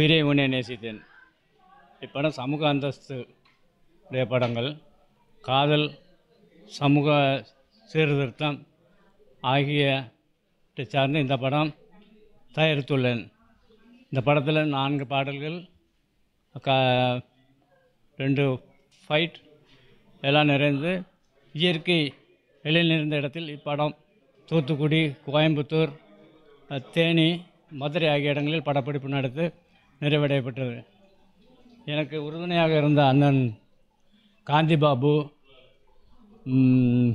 உயிரை உன்னை நேசித்தேன் இப்படம் சமூக அந்தஸ்து உடைய படங்கள் காதல் சமூக சீர்திருத்தம் ஆகிய சார்ந்து இந்த படம் தயாரித்துள்ளேன் இந்த படத்தில் நான்கு பாடல்கள் க ரெண்டு ஃபைட் எல்லாம் நிறைந்து இயற்கை எழில் நிறைந்த இடத்தில் இப்படம் தூத்துக்குடி கோயம்புத்தூர் அஹ், தேனி மதுரை ஆகிய இடங்களில் படப்பிடிப்பு நடத்தி நிறைவடையப்பட்டது எனக்கு உறுதுணையாக இருந்த அண்ணன் காந்தி பாபு ம்,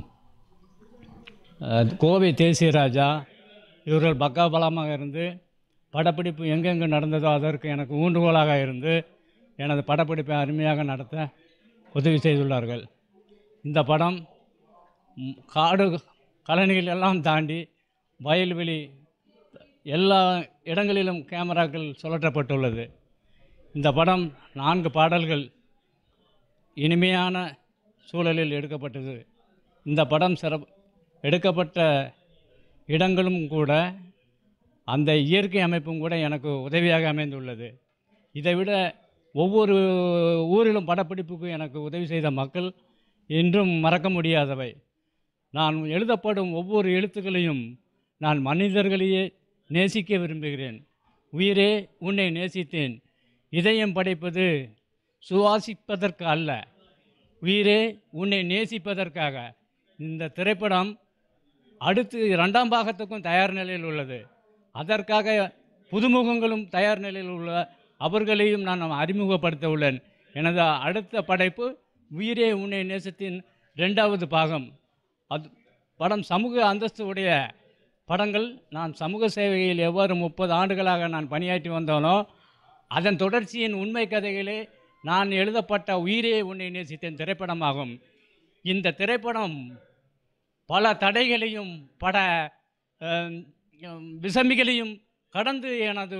அஹ், கோவை தேசியராஜா இவர்கள் பக்காபலமாக இருந்து படப்பிடிப்பு எங்கெங்கே நடந்ததோ அதற்கு எனக்கு ஊன்றுகோலாக இருந்து எனது படப்பிடிப்பை அருமையாக நடத்த உதவி செய்துள்ளார்கள் இந்த படம் ம், காடு கழனிகள் எல்லாம் தாண்டி வயல்வெளி எல்லா இடங்களிலும் கேமராக்கள் சுழற்றப்பட்டுள்ளது இந்த படம் நான்கு பாடல்கள் இனிமையான சூழலில் எடுக்கப்பட்டது இந்த படம் சிறப் எடுக்கப்பட்ட இடங்களும் கூட அந்த இயற்கை அமைப்பும் கூட எனக்கு உதவியாக அமைந்துள்ளது இதைவிட ஒவ்வொரு ஊரிலும் படப்பிடிப்புக்கு எனக்கு உதவி செய்த மக்கள் என்றும் மறக்க முடியாதவை நான் எழுதப்படும் ஒவ்வொரு எழுத்துக்களையும் நான் மனிதர்களையே நேசிக்க விரும்புகிறேன் உயிரே உன்னை நேசித்தேன் இதயம் படைப்பது சுவாசிப்பதற்கு அல்ல உயிரே உன்னை நேசிப்பதற்காக இந்த திரைப்படம் அடுத்து இரண்டாம் பாகத்துக்கும் தயார் நிலையில் உள்ளது அதற்காக புதுமுகங்களும் தயார் நிலையில் உள்ள அவர்களையும் நான் அறிமுகப்படுத்த உள்ளேன் எனது அடுத்த படைப்பு உயிரே உன்னை நேசத்தின் ரெண்டாவது பாகம் அது படம் சமூக அந்தஸ்து உடைய படங்கள் நான் சமூக சேவையில் எவ்வாறு முப்பது ஆண்டுகளாக நான் பணியாற்றி வந்தோனோ அதன் தொடர்ச்சியின் உண்மை கதைகளே நான் எழுதப்பட்ட உயிரே உன்னை நேசித்தேன் திரைப்படமாகும் இந்த திரைப்படம் பல தடைகளையும் பல அஹ், விசமிகளையும் கடந்து எனது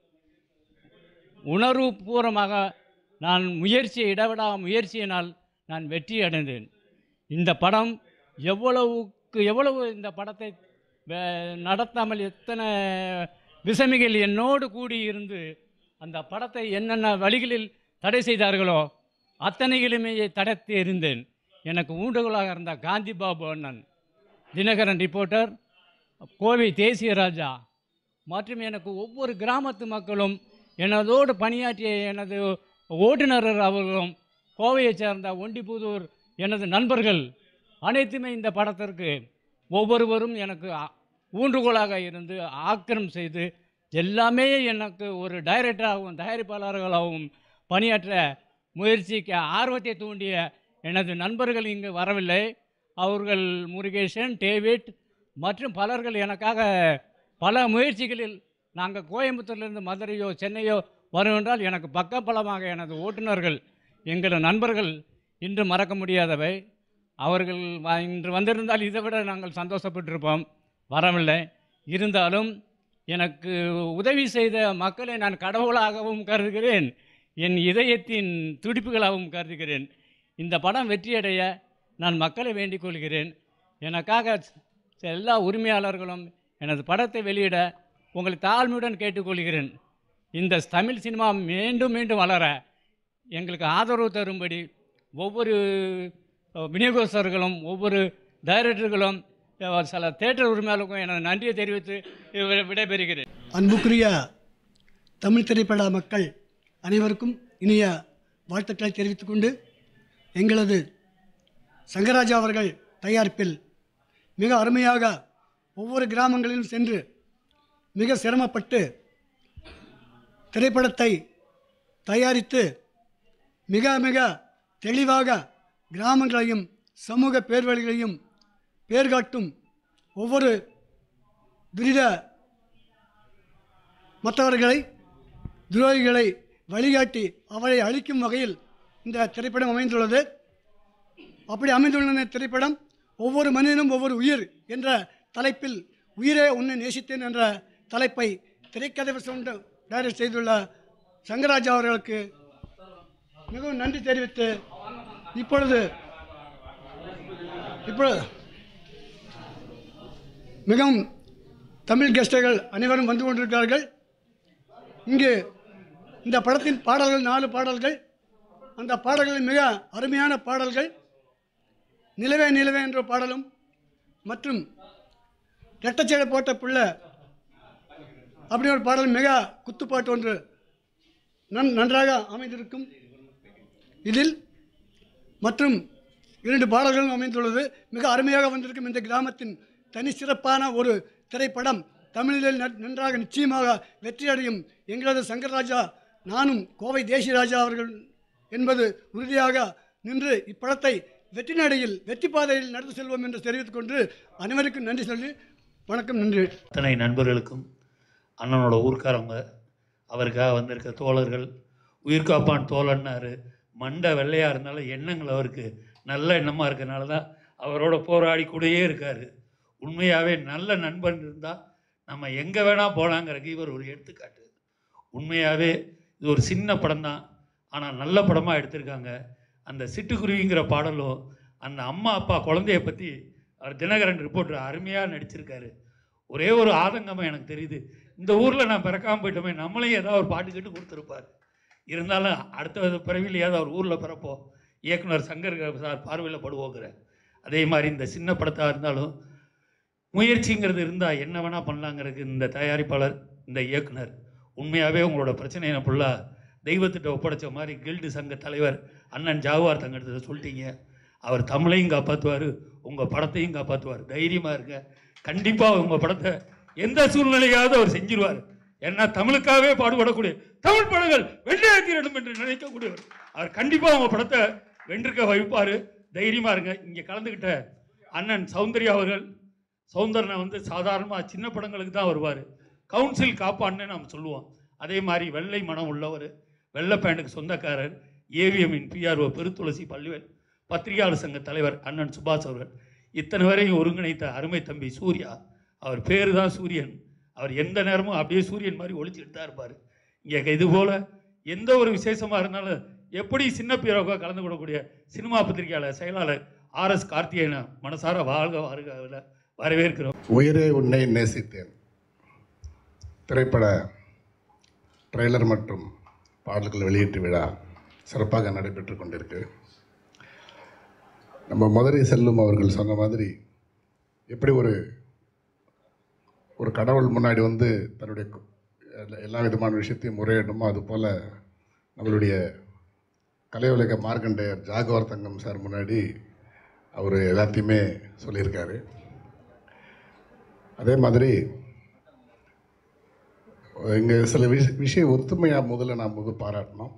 உணர்வுபூர்வமாக நான் முயற்சி இடவிடா முயற்சியினால் நான் வெற்றி அடைந்தேன் இந்த படம் எவ்வளவுக்கு எவ்வளவு இந்த படத்தை வே- நடத்தாமல் எத்தனை விசமிகள் என்னோடு கூடி இருந்து அந்த படத்தை என்னென்ன வழிகளில் தடை செய்தார்களோ அத்தனைகளுமே தடுத்து இருந்தேன் எனக்கு ஊண்டுகோலாக இருந்த காந்தி பாபு அண்ணன் தினகரன் ரிப்போர்ட்டர் கோவை தேசிய ராஜா மற்றும் எனக்கு ஒவ்வொரு கிராமத்து மக்களும் எனதோடு பணியாற்றிய எனது ஓட்டுநர் அவர்களும் கோவையைச் சேர்ந்த ஒண்டிப்புதூர் எனது நண்பர்கள் அனைத்துமே இந்த படத்திற்கு ஒவ்வொருவரும் எனக்கு ஆ- ஊன்றுகோலாக இருந்து ஆக்கிரம் செய்து எல்லாமே எனக்கு ஒரு டைரக்டராகவும் தயாரிப்பாளர்களாகவும் பணியாற்ற முயற்சிக்க ஆர்வத்தை தூண்டிய எனது நண்பர்கள் இங்கு வரவில்லை அவர்கள் முருகேசன் டேவிட் மற்றும் பலர்கள் எனக்காக பல முயற்சிகளில் நாங்கள் கோயம்புத்தூர்லேருந்து மதுரையோ சென்னையோ வரும் என்றால் எனக்கு பக்கபலமாக எனது ஓட்டுநர்கள் எங்கள் நண்பர்கள் இன்று மறக்க முடியாதவை அவர்கள் வ- இன்று வந்திருந்தால் இதை விட நாங்கள் சந்தோஷப்பட்டிருப்போம் வரவில்லை இருந்தாலும் எனக்கு உதவி செய்த மக்களை நான் கடவுளாகவும் கருதுகிறேன் என் இதயத்தின் துடிப்புகளாகவும் கருதுகிறேன் இந்த படம் வெற்றியடைய நான் மக்களை வேண்டிக் கொள்கிறேன் எனக்காக ச- எல்லா உரிமையாளர்களும் எனது படத்தை வெளியிட உங்களை தாழ்மையுடன் கேட்டுக்கொள்கிறேன் இந்த தமிழ் சினிமா மீண்டும் மீண்டும் வளர எங்களுக்கு ஆதரவு தரும்படி ஒவ்வொரு அஹ், விநியோகஸ்தர்களும் ஒவ்வொரு டைரக்டர்களும் அஹ், சில தேட்டர் உரிமையாளருக்கும் எனது நன்றியை தெரிவித்து வி- விடைபெறுகிறேன் அன்புக்குரிய தமிழ் திரைப்பட மக்கள் அனைவருக்கும் இனிய வாழ்த்துக்களை தெரிவித்துக் கொண்டு எங்களது சங்கராஜா அவர்கள் தயாரிப்பில் மிக அருமையாக ஒவ்வொரு கிராமங்களிலும் சென்று மிக சிரமப்பட்டு திரைப்படத்தை தயாரித்து மிக மிக தெளிவாக கிராமங்களையும் சமூக பேர்வழிகளையும் பேர்காட்டும் ஒவ்வொரு துரித மற்றவர்களை துரோகிகளை வழிகாட்டி அவரை அழிக்கும் வகையில் இந்த திரைப்படம் அமைந்துள்ளது அப்படி அமைந்துள்ள இந்த திரைப்படம் ஒவ்வொரு மனிதனும் ஒவ்வொரு உயிர் என்ற தலைப்பில் உயிரே உன்னை நேசித்தேன் என்ற தலைப்பை திரைக்கதை சொந்த டைரக்ட் செய்துள்ள சங்கராஜா அவர்களுக்கு மிகவும் நன்றி தெரிவித்து இப்பொழுது இப்பொழுது மிகவும் தமிழ் கெஸ்டுகள் அனைவரும் வந்து கொண்டிருக்கிறார்கள் இங்கு இந்த படத்தின் பாடல்கள் நாலு பாடல்கள் அந்த பாடல்கள் மிக அருமையான பாடல்கள் நிலவே நிலவே என்ற பாடலும் மற்றும் ரெட்டச்சடை போட்ட பிள்ளை அப்படி ஒரு பாடல் மிக குத்துப்பாட்டு ஒன்று நன் நன்றாக அமைந்திருக்கும் இதில் மற்றும் இரண்டு பாடல்களும் அமைந்துள்ளது மிக அருமையாக வந்திருக்கும் இந்த கிராமத்தின் தனி சிறப்பான ஒரு திரைப்படம் தமிழில் நன்- நன்றாக நிச்சயமாக வெற்றியடையும் எங்களது சங்கர்ராஜா நானும் கோவை தேசியராஜா அவர்கள் என்பது உறுதியாக நின்று இப்படத்தை வெற்றி நடையில் வெற்றி பாதையில் நடந்து செல்வோம் என்று தெரிவித்துக் கொண்டு அனைவருக்கும் நன்றி சொல்லி வணக்கம் நன்றி அத்தனை நண்பர்களுக்கும் அண்ணனோட ஊர்க்காரவங்க அவருக்காக வந்திருக்க தோழர்கள் உயிர் காப்பான் தோழன்னாரு மண்டை வெள்ளையாக இருந்தாலும் எண்ணங்கள் அவருக்கு நல்ல எண்ணமாக இருக்கனால தான் அவரோட போராடி கூடயே இருக்கார் உண்மையாகவே நல்ல நண்பன் இருந்தால் நம்ம எங்கே வேணால் போகலாங்கிறதுக்கு இவர் ஒரு எடுத்துக்காட்டு உண்மையாகவே இது ஒரு சின்ன படம் தான் ஆனால் நல்ல படமாக எடுத்திருக்காங்க அந்த சிட்டுக்குருவிங்கிற பாடலும் அந்த அம்மா அப்பா குழந்தைய பற்றி அவர் தினகரன் ரிப்போர்ட்டர் அருமையாக நடிச்சிருக்காரு ஒரே ஒரு ஆதங்கமாக எனக்கு தெரியுது இந்த ஊரில் நான் பிறக்காமல் போயிட்டோமே நம்மளையும் ஏதாவது ஒரு பாட்டு கேட்டு கொடுத்துருப்பார் இருந்தாலும் அடுத்த பிறவியில் ஏதாவது ஒரு ஊரில் பிறப்போம் இயக்குனர் சங்கர் சார் பார்வையில் படுவோங்கிற அதே மாதிரி இந்த சின்ன படத்தாக இருந்தாலும் முயற்சிங்கிறது இருந்தால் என்ன வேணால் பண்ணலாங்கிறதுக்கு இந்த தயாரிப்பாளர் இந்த இயக்குனர் உண்மையாகவே உங்களோட பிரச்சனையை ஃபுல்லாக தெய்வத்திட்ட ஒப்படைச்ச மாதிரி கில்டு சங்க தலைவர் அண்ணன் ஜாகுவார் தங்கிட்ட சொல்லிட்டீங்க அவர் தமிழையும் காப்பாற்றுவார் உங்கள் படத்தையும் காப்பாற்றுவார் தைரியமாக இருங்க கண்டிப்பாக உங்கள் படத்தை எந்த சூழ்நிலையாவது அவர் செஞ்சிருவார் ஏன்னா தமிழுக்காகவே பாடுபடக்கூடிய தமிழ் படங்கள் வெள்ளையா தீரணும் என்று நினைக்கக்கூடியவர் அவர் கண்டிப்பாக உங்கள் படத்தை வென்றிருக்க வைப்பார் தைரியமாக இருங்க இங்கே கலந்துக்கிட்ட அண்ணன் சௌந்தர்யா அவர்கள் சௌந்தர்யா வந்து சாதாரணமாக சின்ன படங்களுக்கு தான் வருவார் கவுன்சில் காப்பான்னு நாம் சொல்லுவோம் அதே மாதிரி வெள்ளை மனம் உள்ளவர் வெள்ளை பேண்டுக்கு சொந்தக்காரர் ஏவிஎம்மின் பிஆர்ஓ பெருத்துளசி பள்ளிவேல் பத்திரிகையாளர் சங்க தலைவர் அண்ணன் சுபாஷ் அவர்கள் இத்தனை வரையும் ஒருங்கிணைத்த அருமை தம்பி சூர்யா அவர் பேர் தான் சூரியன் அவர் எந்த நேரமும் அப்படியே சூரியன் மாதிரி ஒளிச்சுக்கிட்டு தான் இருப்பார் இங்கே இது போல் எந்த ஒரு விசேஷமாக இருந்தாலும் எப்படி சின்ன பீரோவாக கலந்து கொள்ளக்கூடிய சினிமா பத்திரிகையாளர் செயலாளர் ஆர்எஸ் கார்த்திகேயனை மனசார வாழ்க வாழ்க வரவேற்கிறோம் உயிரே உன்னை நேசித்தேன் திரைப்பட ட்ரெய்லர் மற்றும் பாடல்கள் வெளியீட்டு விழா சிறப்பாக நடைபெற்று கொண்டிருக்கு நம்ம மதுரை செல்லும் அவர்கள் சொன்ன மாதிரி எப்படி ஒரு ஒரு கடவுள் முன்னாடி வந்து தன்னுடைய கு- எல்லா- எல்லா விதமான விஷயத்தையும் முறையிடணுமோ அதுபோல் நம்மளுடைய கலை உலக மார்க்கண்டேயர் ஜாகவர் தங்கம் சார் முன்னாடி அவர் எல்லாத்தையுமே சொல்லியிருக்காரு அதே மாதிரி இங்கே சில விஷ விஷயம் ஒத்துமையாக முதல்ல நான் முது பாராட்டணும்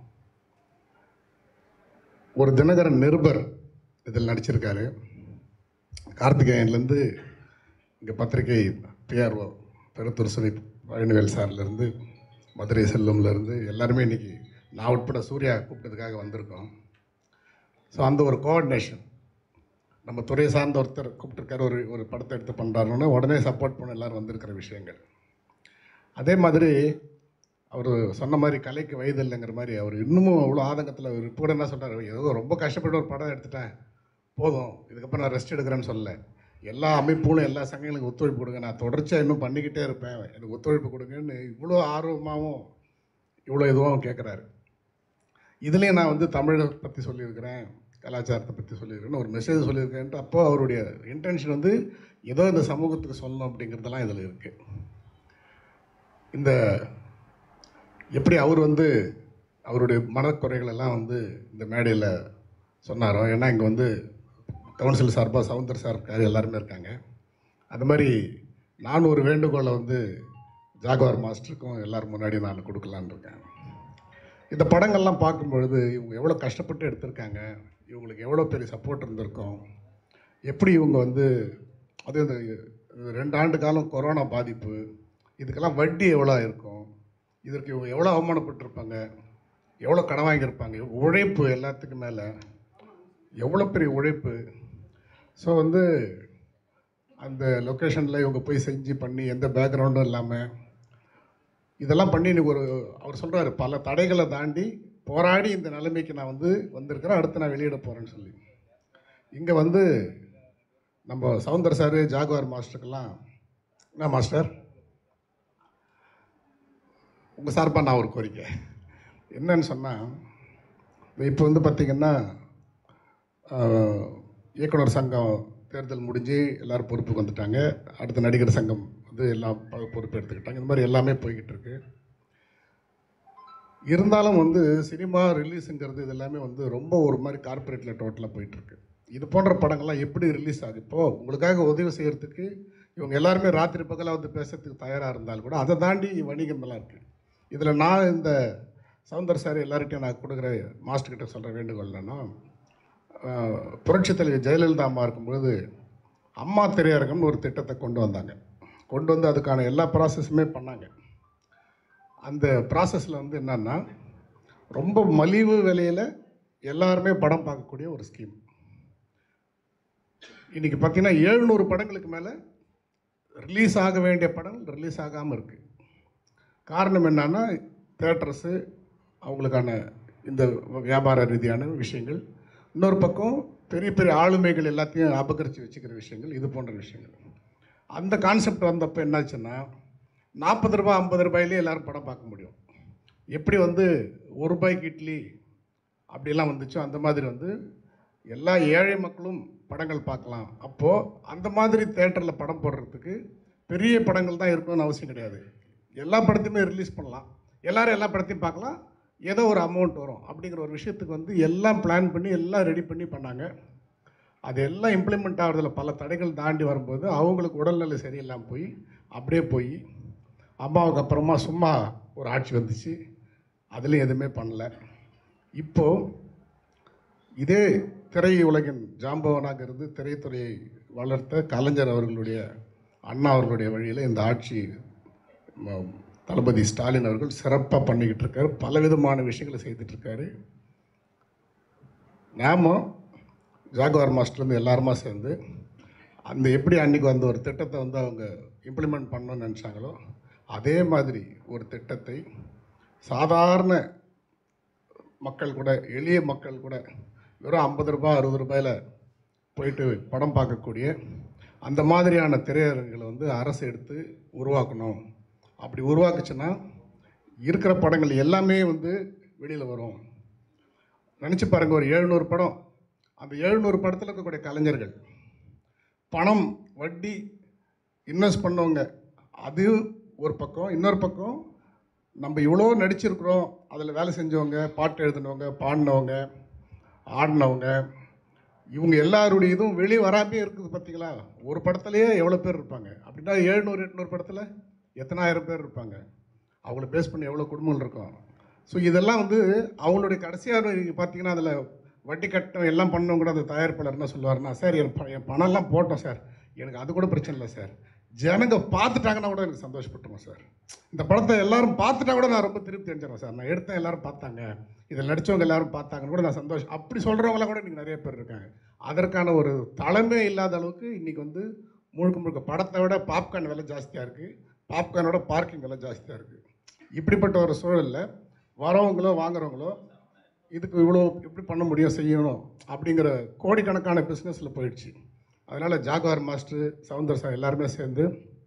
ஒரு தினகரன் நிருபர் இதில் நடிச்சிருக்காரு கார்த்திகேயன்லேருந்து இங்கே பத்திரிகை பிஆர்ஓ பெருத்தூர் சுனி பழனிவேல் சார்லேருந்து மதுரை செல்வம்லேருந்து எல்லாருமே இன்றைக்கி நான் உட்பட சூர்யா கூப்பிட்டதுக்காக வந்திருக்கோம் ஸோ அந்த ஒரு கோஆர்டினேஷன் நம்ம துறை சார்ந்த ஒருத்தர் கூப்பிட்டுருக்காரு ஒரு ஒரு படத்தை எடுத்து பண்ணுறாருன்னா உடனே சப்போர்ட் பண்ண எல்லாரும் வந்திருக்கிற விஷயங்கள் அதே மாதிரி அவர் சொன்ன மாதிரி கலைக்கு வயது இல்லைங்கிற மாதிரி அவர் இன்னமும் அவ்வளோ ஆதங்கத்தில் அவர் இப்போ கூட என்ன சொல்கிறார் ஏதோ ரொம்ப கஷ்டப்பட்டு ஒரு படம் எடுத்துட்டேன் போதும் இதுக்கப்புறம் நான் ரெஸ்ட் எடுக்கிறேன்னு சொல்லலை எல்லா அமைப்புகளும் எல்லா சங்கங்களுக்கும் ஒத்துழைப்பு கொடுங்க நான் தொடர்ச்சியாக இன்னும் பண்ணிக்கிட்டே இருப்பேன் எனக்கு ஒத்துழைப்பு கொடுங்கன்னு இவ்வளோ ஆர்வமாகவும் இவ்வளோ இதுவாகவும் கேட்குறாரு இதுலேயும் நான் வந்து தமிழை பற்றி சொல்லியிருக்கிறேன் கலாச்சாரத்தை பற்றி சொல்லியிருக்கேன்னு ஒரு மெசேஜ் சொல்லியிருக்கேன்ட்டு அப்போ அவருடைய இன்டென்ஷன் வந்து ஏதோ இந்த சமூகத்துக்கு சொல்லணும் அப்படிங்கிறதெல்லாம் இதில் இருக்குது இந்த எப்படி அவர் வந்து அவருடைய மனக்குறைகள் எல்லாம் வந்து இந்த மேடையில் சொன்னாரோ ஏன்னா இங்கே வந்து கவுன்சில் சார்பாக சவுந்தர் சார் இருக்காரு எல்லாருமே இருக்காங்க அது மாதிரி நான் ஒரு வேண்டுகோளை வந்து ஜாகுவார் மாஸ்டருக்கும் எல்லாரும் முன்னாடி நான் கொடுக்கலான்னு இருக்கேன் இந்த படங்கள்லாம் பார்க்கும் பொழுது இவங்க எவ்வளோ கஷ்டப்பட்டு எடுத்திருக்காங்க இவங்களுக்கு எவ்வளோ பெரிய சப்போர்ட் இருந்திருக்கும் எப்படி இவங்க வந்து அது இந்த இந்த ரெண்டு ஆண்டு காலம் கொரோனா பாதிப்பு இதுக்கெல்லாம் வட்டி எவ்வளோ இருக்கும் இதற்கு இவங்க எவ்வளோ அவமானப்பட்டிருப்பாங்க எவ்வளோ கடன் வாங்கியிருப்பாங்க உழைப்பு எல்லாத்துக்கும் மேலே எவ்வளோ பெரிய உழைப்பு ஸோ வந்து அந்த லொக்கேஷனில் இவங்க போய் செஞ்சு பண்ணி எந்த பேக்ரவுண்டும் இல்லாமல் இதெல்லாம் பண்ணி இன்னைக்கு ஒரு அவர் சொல்கிறாரு பல தடைகளை தாண்டி போராடி இந்த நிலைமைக்கு நான் வந்து வந்திருக்கிறேன் அடுத்து நான் வெளியிட போகிறேன்னு சொல்லி இங்கே வந்து நம்ம சவுந்தர் சார் ஜாகுவார் மாஸ்டருக்கெல்லாம் என்ன மாஸ்டர் உங்கள் சார்பாக நான் ஒரு கோரிக்கை என்னன்னு சொன்னால் இப்போ வந்து பார்த்திங்கன்னா ஆஹ், இயக்குனர் சங்கம் தேர்தல் முடிஞ்சு எல்லோரும் பொறுப்புக்கு வந்துட்டாங்க அடுத்த நடிகர் சங்கம் வந்து எல்லாம் ப- பொறுப்பு எடுத்துக்கிட்டாங்க இந்த மாதிரி எல்லாமே போய்கிட்டு இருக்கு இருந்தாலும் வந்து சினிமா ரிலீஸுங்கிறது இது எல்லாமே வந்து ரொம்ப ஒரு மாதிரி கார்ப்பரேட்டில் டோட்டலாக போயிட்டுருக்கு இது போன்ற படங்கள்லாம் எப்படி ரிலீஸ் ஆகுது இப்போது உங்களுக்காக உதவி செய்கிறதுக்கு இவங்க எல்லாருமே ராத்திரி பகலாக வந்து பேசுறதுக்கு தயாராக இருந்தாலும் கூட அதை தாண்டி வணிகம் எல்லாம் இருக்குது இதில் நான் இந்த சவுந்தர் சார் எல்லார்கிட்டையும் நான் கொடுக்குற மாஸ்டர் கிட்ட சொல்கிற வேண்டுகோள் என்னன்னா ஆஹ், புரட்சித் தலைவர் ஜெயலலிதா அம்மா இருக்கும்பொழுது அம்மா திரையரங்கம்னு ஒரு திட்டத்தை கொண்டு வந்தாங்க கொண்டு வந்து அதுக்கான எல்லா ப்ராசஸுமே பண்ணாங்க அந்த ப்ராசஸில் வந்து என்னன்னா ரொம்ப மலிவு விலையில் எல்லாருமே படம் பார்க்கக்கூடிய ஒரு ஸ்கீம் இன்றைக்கி பார்த்தீங்கன்னா எழுநூறு படங்களுக்கு மேலே ரிலீஸ் ஆக வேண்டிய படங்கள் ரிலீஸ் ஆகாமல் இருக்குது காரணம் என்னன்னா தேட்டர்ஸு அவங்களுக்கான இந்த வியாபார ரீதியான விஷயங்கள் இன்னொரு பக்கம் பெரிய பெரிய ஆளுமைகள் எல்லாத்தையும் அபகரித்து வச்சுக்கிற விஷயங்கள் இது போன்ற விஷயங்கள் அந்த கான்செப்ட் வந்தப்போ என்னாச்சுன்னா நாற்பது ரூபாய் ஐம்பது ரூபாயிலே எல்லாரும் படம் பார்க்க முடியும் எப்படி வந்து ஒரு ரூபாய்க்கு இட்லி அப்படிலாம் வந்துச்சோ அந்த மாதிரி வந்து எல்லா ஏழை மக்களும் படங்கள் பார்க்கலாம் அப்போது அந்த மாதிரி தேட்டரில் படம் போடுறதுக்கு பெரிய படங்கள் தான் இருக்கணும்னு அவசியம் கிடையாது எல்லா படத்தையுமே ரிலீஸ் பண்ணலாம் எல்லாரும் எல்லா படத்தையும் பார்க்கலாம் ஏதோ ஒரு அமௌண்ட் வரும் அப்படிங்கிற ஒரு விஷயத்துக்கு வந்து எல்லாம் பிளான் பண்ணி எல்லாம் ரெடி பண்ணி பண்ணாங்க அது எல்லாம் இம்ப்ளிமெண்ட் ஆகிறதுல பல தடைகள் தாண்டி வரும்போது அவங்களுக்கு உடல்நிலை சரியில்லாமல் போய் அப்படியே போய் அம்மாவுக்கு அப்புறமா சும்மா ஒரு ஆட்சி வந்துச்சு அதுலேயும் எதுவுமே பண்ணல இப்போது இதே திரை உலகின் ஜாம்பவனாக இருந்து திரைத்துறையை வளர்த்த கலைஞர் அவர்களுடைய அண்ணா அவர்களுடைய வழியில் இந்த ஆட்சி ம- தளபதி ஸ்டாலின் அவர்கள் சிறப்பாக பண்ணிக்கிட்டு இருக்காரு பலவிதமான விஷயங்களை செய்துட்டு இருக்காரு நாம ஜாகுவார் மாஸ்டர்லேருந்து எல்லாருமா சேர்ந்து அந்த எப்படி அன்னைக்கு வந்த ஒரு திட்டத்தை வந்து அவங்க இம்ப்ளிமெண்ட் பண்ணணும்னு நினச்சாங்களோ அதே மாதிரி ஒரு திட்டத்தை சாதாரண மக்கள் கூட எளிய மக்கள் கூட வெறும் ஐம்பது ரூபாய் அறுபது ரூபாயில் போயிட்டு படம் பார்க்கக்கூடிய அந்த மாதிரியான திரையரங்குகளை வந்து அரசு எடுத்து உருவாக்கணும் அப்படி உருவாக்குச்சுன்னா இருக்கிற படங்கள் எல்லாமே வந்து வெளியில் வரும் நினச்சி பாருங்கள் ஒரு எழுநூறு படம் அந்த எழுநூறு படத்தில் இருக்கக்கூடிய கலைஞர்கள் பணம் வட்டி இன்வெஸ்ட் பண்ணவங்க அது ஒரு பக்கம் இன்னொரு பக்கம் நம்ம இவ்வளோ நடிச்சிருக்கிறோம் அதில் வேலை செஞ்சவங்க பாட்டு எழுதினவங்க பாடினவங்க ஆடினவங்க இவங்க எல்லாருடைய இதுவும் வெளியே வராமே இருக்குது பார்த்தீங்களா ஒரு படத்துலையே எவ்வளோ பேர் இருப்பாங்க அப்படின்னா எழுநூறு எட்நூறு படத்தில் எத்தனாயிரம் பேர் இருப்பாங்க அவங்கள பேஸ் பண்ணி எவ்வளோ குடும்பங்கள் இருக்கும் ஸோ இதெல்லாம் வந்து அவங்களுடைய கடைசியாக நீங்கள் பார்த்தீங்கன்னா அதில் வட்டி கட்டம் எல்லாம் பண்ணவங்க கூட அந்த தயாரிப்பாளர் என்ன சொல்லுவாருன்னா சார் என் ப- என் பணம்லாம் போட்டோம் சார் எனக்கு அது கூட பிரச்சனை இல்லை சார் ஜனங்க பார்த்துட்டாங்கன்னா கூட எனக்கு சந்தோஷப்பட்டுருவோம் சார் இந்த படத்தை எல்லாரும் பார்த்துட்டா கூட நான் ரொம்ப திருப்தி அடைஞ்சிடறேன் சார் நான் எடுத்தேன் எல்லாரும் பார்த்தாங்க இதில் நடித்தவங்க எல்லாரும் பார்த்தாங்கன்னு கூட நான் சந்தோஷம் அப்படி சொல்கிறவங்களாம் கூட இன்றைக்கி நிறைய பேர் இருக்காங்க அதற்கான ஒரு தலைமை இல்லாத அளவுக்கு இன்றைக்கி வந்து முழுக்க முழுக்க படத்தை விட பாப்கார்ன் விலை ஜாஸ்தியாக இருக்குது பாப்கார்னோட பார்க்கிங் விலை ஜாஸ்தியாக இருக்குது இப்படிப்பட்ட ஒரு சூழலில் வரவங்களோ வாங்குறவங்களோ இதுக்கு இவ்வளோ எப்படி பண்ண முடியும் செய்யணும் அப்படிங்கிற கோடிக்கணக்கான பிஸ்னஸில் போயிடுச்சு அதனால் ஜாகுவார் மாஸ்டர் சவுந்தர் சார் எல்லாருமே சேர்ந்து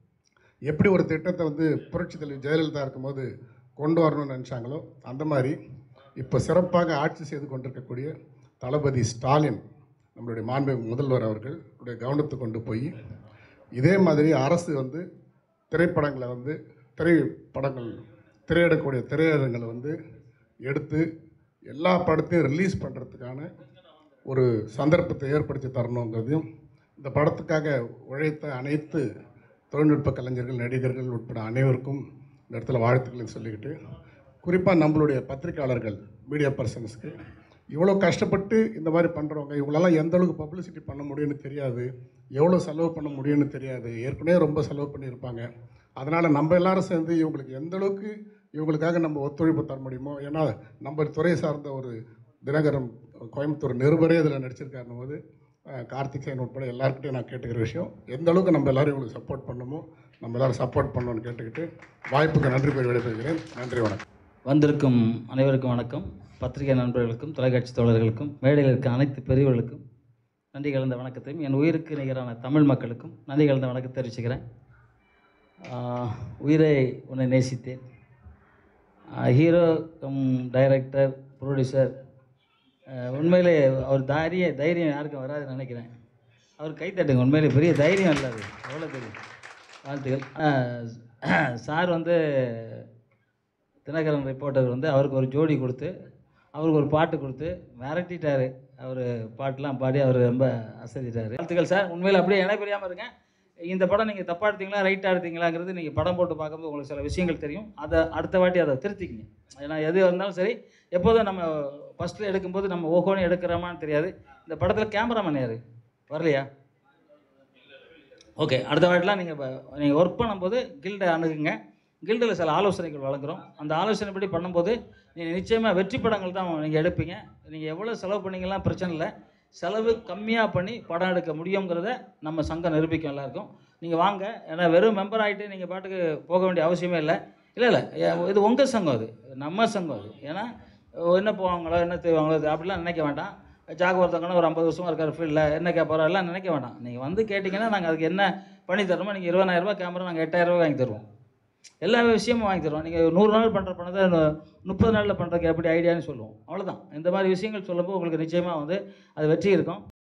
எப்படி ஒரு திட்டத்தை வந்து புரட்சி தலைவி ஜெயலலிதா இருக்கும்போது கொண்டு வரணும்னு நினச்சாங்களோ அந்த மாதிரி இப்போ சிறப்பாக ஆட்சி செய்து கொண்டிருக்கக்கூடிய தளபதி ஸ்டாலின் நம்மளுடைய மாண்பு முதல்வர் அவர்கள் உடைய கவனத்துக்கு கொண்டு போய் இதே மாதிரி அரசு வந்து திரைப்படங்களை வந்து திரைப்படங்கள் திரையிடக்கூடிய திரையரங்களை வந்து எடுத்து எல்லா படத்தையும் ரிலீஸ் பண்ணுறதுக்கான ஒரு சந்தர்ப்பத்தை ஏற்படுத்தி தரணுங்கிறதையும் இந்த படத்துக்காக உழைத்த அனைத்து தொழில்நுட்ப கலைஞர்கள் நடிகர்கள் உட்பட அனைவருக்கும் இந்த இடத்துல வாழ்த்துக்களை சொல்லிக்கிட்டு குறிப்பாக நம்மளுடைய பத்திரிக்கையாளர்கள் மீடியா பர்சன்ஸ்க்கு இவ்வளோ கஷ்டப்பட்டு இந்த மாதிரி பண்ணுறவங்க இவங்களெல்லாம் எந்த அளவுக்கு பப்ளிசிட்டி பண்ண முடியும்னு தெரியாது எவ்வளோ செலவு பண்ண முடியும்னு தெரியாது ஏற்கனவே ரொம்ப செலவு பண்ணியிருப்பாங்க அதனால் நம்ம எல்லாரும் சேர்ந்து இவங்களுக்கு எந்த அளவுக்கு இவங்களுக்காக நம்ம ஒத்துழைப்பு தர முடியுமோ ஏன்னா நம்ம துறை சார்ந்த ஒரு தினகரன் கோயம்புத்தூர் நிருபரே இதில் நடிச்சிருக்காருன்னும் போது அஹ், கார்த்திக் சேன் உட்பட எல்லாருக்கிட்டையும் நான் கேட்டுக்கிற விஷயம் எந்த அளவுக்கு நம்ம எல்லாரும் இவங்களுக்கு சப்போர்ட் பண்ணணுமோ நம்ம எல்லாரும் சப்போர்ட் பண்ணணும்னு கேட்டுக்கிட்டு வாய்ப்புக்கு நன்றி கூறி விடைபெறுகிறேன் நன்றி வணக்கம் வந்திருக்கும் அனைவருக்கும் வணக்கம் பத்திரிகை நண்பர்களுக்கும் தொலைக்காட்சி தோழர்களுக்கும் மேடையில் இருக்க அனைத்து பெரியவர்களுக்கும் நன்றி கலந்த வணக்கத்தையும் என் உயிருக்கு நிகரான தமிழ் மக்களுக்கும் நன்றி கலந்த வணக்கத்தை தெரிவிச்சுக்கிறேன் ஆஹ், உயிரை உன்னை நேசித்தேன் ஹீரோ கம் டைரக்டர் ப்ரொடியூசர் உண்மையிலே அவர் தைரிய தைரியம் யாருக்கும் வராதுன்னு நினைக்கிறேன் அவர் கை தட்டுங்க உண்மையிலே பெரிய தைரியம் இல்லை அது எவ்வளோ தெரியும் வாழ்த்துக்கள் அஹ், சார் வந்து தினகரன் ரிப்போர்ட்டர் வந்து அவருக்கு ஒரு ஜோடி கொடுத்து அவருக்கு ஒரு பாட்டு கொடுத்து மிரட்டிட்டாரு அவர் பாட்டெலாம் பாடி அவர் ரொம்ப அசதிட்டார் வாழ்த்துக்கள் சார் உண்மையில் அப்படியே இணைப்பிரியாமல் இருங்க இந்த படம் நீங்கள் தப்பாக எடுத்தீங்களா ரைட்டாக எடுத்தீங்களாங்கிறது நீங்கள் படம் போட்டு பார்க்கும்போது உங்களுக்கு சில விஷயங்கள் தெரியும் அதை அடுத்த வாட்டி அதை திருத்திக்கிங்க ஏன்னா எது இருந்தாலும் சரி எப்போதும் நம்ம ஃபஸ்ட்டில் எடுக்கும்போது நம்ம ஓஹோன்னு எடுக்கிறோமான்னு தெரியாது இந்த படத்தில் கேமராமேன் யார் வரலையா ஓகே அடுத்த வாட்டிலாம் நீங்கள் நீங்கள் ஒர்க் பண்ணும்போது கில்டை அணுகுங்க கில்டில் சில ஆலோசனைகள் வழங்குறோம் அந்த ஆலோசனைப்படி பண்ணும்போது நீங்கள் நிச்சயமாக வெற்றி படங்கள் தான் நீங்கள் எடுப்பீங்க நீங்கள் எவ்வளோ செலவு பண்ணீங்கலாம் பிரச்சனை இல்லை செலவு கம்மியாக பண்ணி படம் எடுக்க முடியுங்கிறத நம்ம சங்கம் நிரூபிக்கும் எல்லாருக்கும் நீங்கள் வாங்க ஏன்னா வெறும் மெம்பர் ஆகிட்டு நீங்கள் பாட்டுக்கு போக வேண்டிய அவசியமே இல்லை இல்லை இல்லை ஏ- இது உங்கள் சங்கம் அது நம்ம சங்கம் அது ஏன்னா அஹ் என்ன போவாங்களோ என்ன செய்வாங்களோ இது அப்படிலாம் நினைக்க வேண்டாம் ஜாக ஒருத்தவங்கன்னா ஒரு ஐம்பது வருஷமாக இருக்கார் ஃபீல்டில் என்ன கேட்பாரோ எல்லாம் நினைக்க வேண்டாம் நீங்கள் வந்து கேட்டிங்கன்னா நாங்கள் அதுக்கு என்ன பண்ணி தரோமோ நீங்கள் இருபதாயிரரூபா கேமரா நாங்கள் எட்டாயிரரூபா வாங்கி தருவோம் எல்லா விஷயமும் வாங்கி தருவோம் நீங்கள் நூறு நாள் பண்ணுற பணத்தை நு- முப்பது நாளில் பண்ணுறதுக்கு எப்படி ஐடியான்னு சொல்லுவோம் அவ்வளோதான் இந்த மாதிரி விஷயங்கள் சொல்லும்போது உங்களுக்கு நிச்சயமாக வந்து அது வெற்றி இருக்கும்